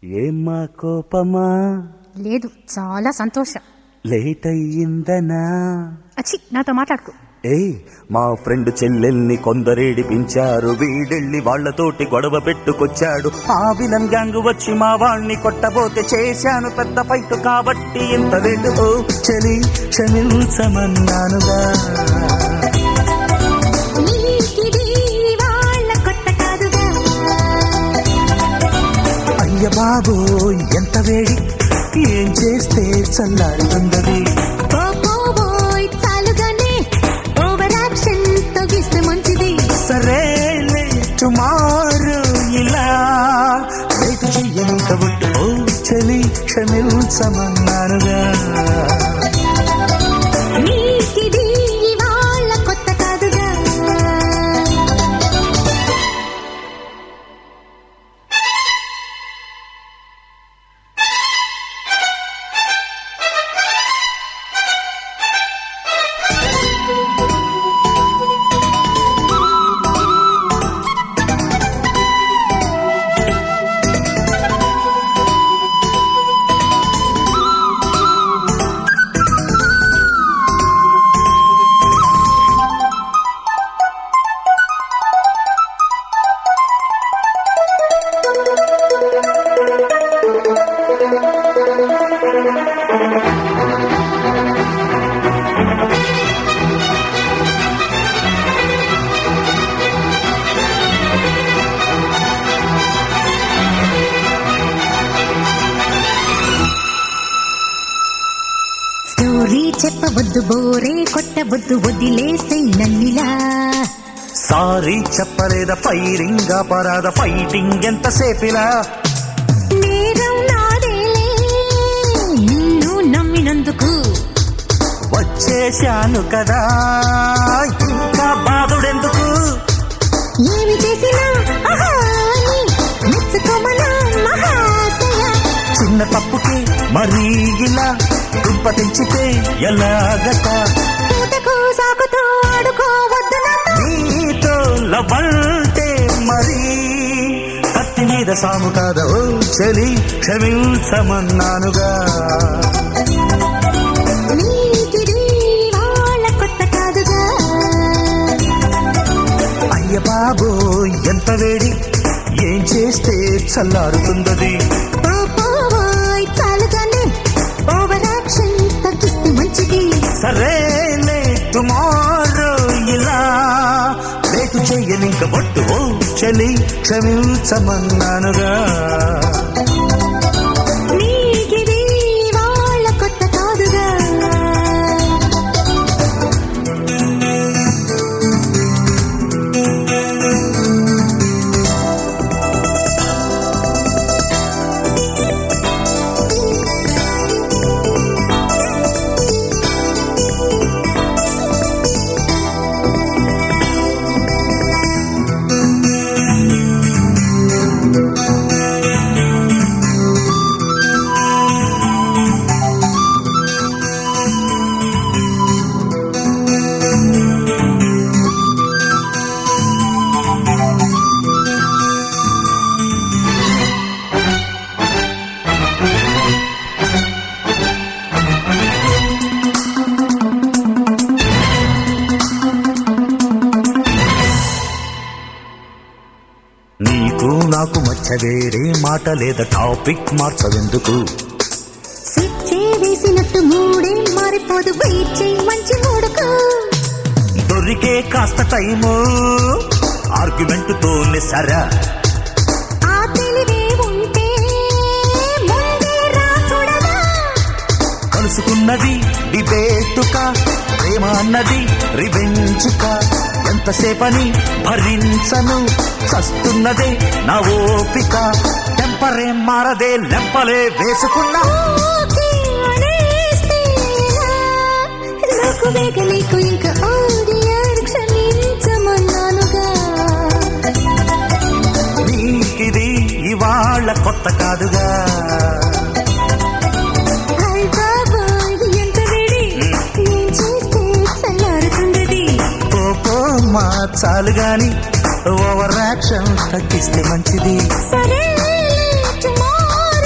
ఏమ్మా కోపమా లేదు చాలా సంతోషం లేట్ అయ్యిందనా అచ్చి నాతో మాట్లాడుకో ఏయ్ మా ఫ్రెండ్ చెల్లెల్ని కొందరేడిపించారు వీడెళ్ళి వాళ్ళతోటి గొడవ పెట్టుకొచ్చాడు ఆ విలన్ గ్యాంగ్ వచ్చి మా వాణ్ణి కొట్టబోతే చేశాను పెద్ద ఫైట్ కాబట్టి ఇంత లేటు ఓ చలి క్షమించమన్నానుగా నీకిది వాళ్ళ కొత్త కాదుగా అయ్య బాబో ఎంత వేడి ఏం చేస్తే చల్లారుతుందది పోపోబోయ్ చాలుగానే ఓవర్ యాక్షన్ తొగిస్తే మంచిది సరేలే టుమారో ఇలా రేపు చెయ్యని కాబట్టి ఓ చలి క్షమించమన్నానుగా నీకిది వాళ్ళ కొత్త కాదుగా స్టోరీ చెప్పవద్దు బోరే కొట్టవద్దు వదిలేసే నన్నిలా సారీ చెప్పలేద ఫైరింగ్ అపరాధ ఫైటింగ్ ఎంతసేపిలా నేరం నాదేలే నిన్ను నమ్మినందుకు వచ్చేశాను కదా ఇంకా బాధుడెందుకు ఏమి చేసినా ఆహా అని మెచ్చుకోమనా మహాశయ చిన్న తప్పుకి మరీ ఇలా దుంప తెంచితే ఎలాగట పూటకు సాకుతో ఆడుకోవద్దు నాతో నీతో లవంటే మరి కత్తి మీద సాము కాదా ఓ చలి క్షమించమన్నానుగా నీకిది వాళ్ళ కొత్త కాదుగా అయ్య బాబో ఎంత వేడి ఏం చేస్తే చల్లారుతుందది పోపోయ్ చాలుగానే ఓవర్ యాక్షన్ తగ్గిస్తే మంచిది సరేలే టుమారో ఇలా రేటు చెయ్యనింక బొట్టు ఓ చలి క్షమించమన్నానుగా నీకిది వాళ్ళ కొత్త కాదుగా నీకు నాకు మధ్య వేరే మాట లేదా టాపిక్ మార్చవెందుకు స్విచ్ వేసినట్టు మూడే మారిపోదు వెయిట్ చేయి మంచి మూడుకు దొరికే కాస్త టైము ఆర్గ్యుమెంట్ తోనే సరా ఆ తెలివే ఉంటే ముందే రాకూడదా కలుసుకున్నది డిబేటుక ప్రేమ అన్నది రివెంజుక ఎంతసేపని భరించను చస్తున్నదే నా ఓపిక టెంపరే మారదే లెంపలే వేసుకున్నా ఓకే అనేస్తేనా? నాకు వేగ నీకు ఇంకా ఓడియారు క్షమించమన్నానుగా నీకిది ఇవాళ కొత్త కాదుగా హాయ్ బాబాయ్ ఎంత వేడి ఏం చేస్తే చల్లారుతుందది కోపో మా చాలు గాని ఓవర్ యాక్షన్ తగ్గిస్తే మంచిది సరే tomorrow